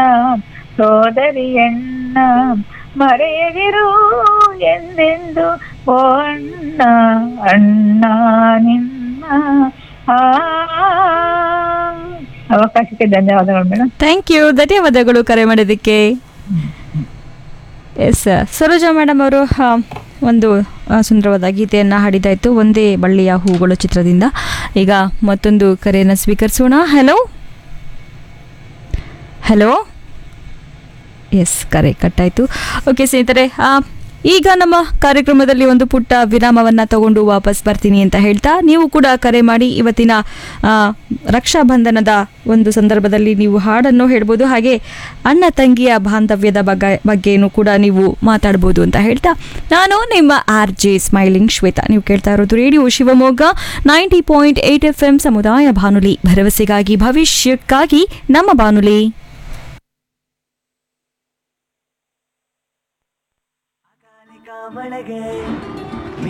ಸೋದರಿಯಣ್ಣ ಮರೆಯದಿರು ಎಂದೆಂದು ಓ ಅಣ್ಣ ಅಣ್ಣ ನಿನ್ನ ಆ ಅವಕಾಶಕ್ಕೆ ಧನ್ಯವಾದಗಳು ಮೇಡಮ್ ಥ್ಯಾಂಕ್ ಯು ಧನ್ಯವಾದಗಳು ಕರೆ ಮಾಡಿದ್ದಕ್ಕೆ ಎಸ್ ಸರೋಜಾ ಮೇಡಮ್ ಅವರು ಆ, ಒಂದು ಆ, ಸುಂದರವಾದ ಗೀತೆಯನ್ನು ಹಾಡಿದಾಯಿತು ಒಂದೇ ಬಳ್ಳಿಯ ಹೂಗಳು ಚಿತ್ರದಿಂದ ಈಗ ಮತ್ತೊಂದು ಕರೆಯನ್ನು ಸ್ವೀಕರಿಸೋಣ ಹಲೋ ಹಲೋ ಎಸ್ ಕರೆ ಕಟ್ಟಾಯಿತು ಓಕೆ ಸ್ನೇಹಿತರೆ ಆ, ಈಗ ನಮ್ಮ ಕಾರ್ಯಕ್ರಮದಲ್ಲಿ ಒಂದು ಪುಟ್ಟ ವಿರಾಮವನ್ನು ತಗೊಂಡು ವಾಪಸ್ ಬರ್ತೀನಿ ಅಂತ ಹೇಳ್ತಾ ನೀವು ಕೂಡ ಕರೆ ಮಾಡಿ ಇವತ್ತಿನ ಆ, ರಕ್ಷಾಬಂಧನದ ಒಂದು ಸಂದರ್ಭದಲ್ಲಿ ನೀವು ಹಾಡನ್ನು ಹೇಳ್ಬೋದು ಹಾಗೆ ಅಣ್ಣ ತಂಗಿಯ ಬಾಂಧವ್ಯದ ಬಗ್ಗೆ ಬಗ್ಗೆನೂ ಕೂಡ ನೀವು ಮಾತಾಡ್ಬೋದು ಅಂತ ಹೇಳ್ತಾ ನಾನು ನಿಮ್ಮ ಆರ್ ಜೆ ಸ್ಮೈಲಿಂಗ್ ಶ್ವೇತಾ ನೀವು ಕೇಳ್ತಾ ಇರೋದು radio Shivamogga ninety point eight F M ಸಮುದಾಯ ಬಾನುಲಿ ಭರವಸೆಗಾಗಿ ಭವಿಷ್ಯಕ್ಕಾಗಿ ನಮ್ಮ ಬಾನುಲಿ ಮಳೆಗೆ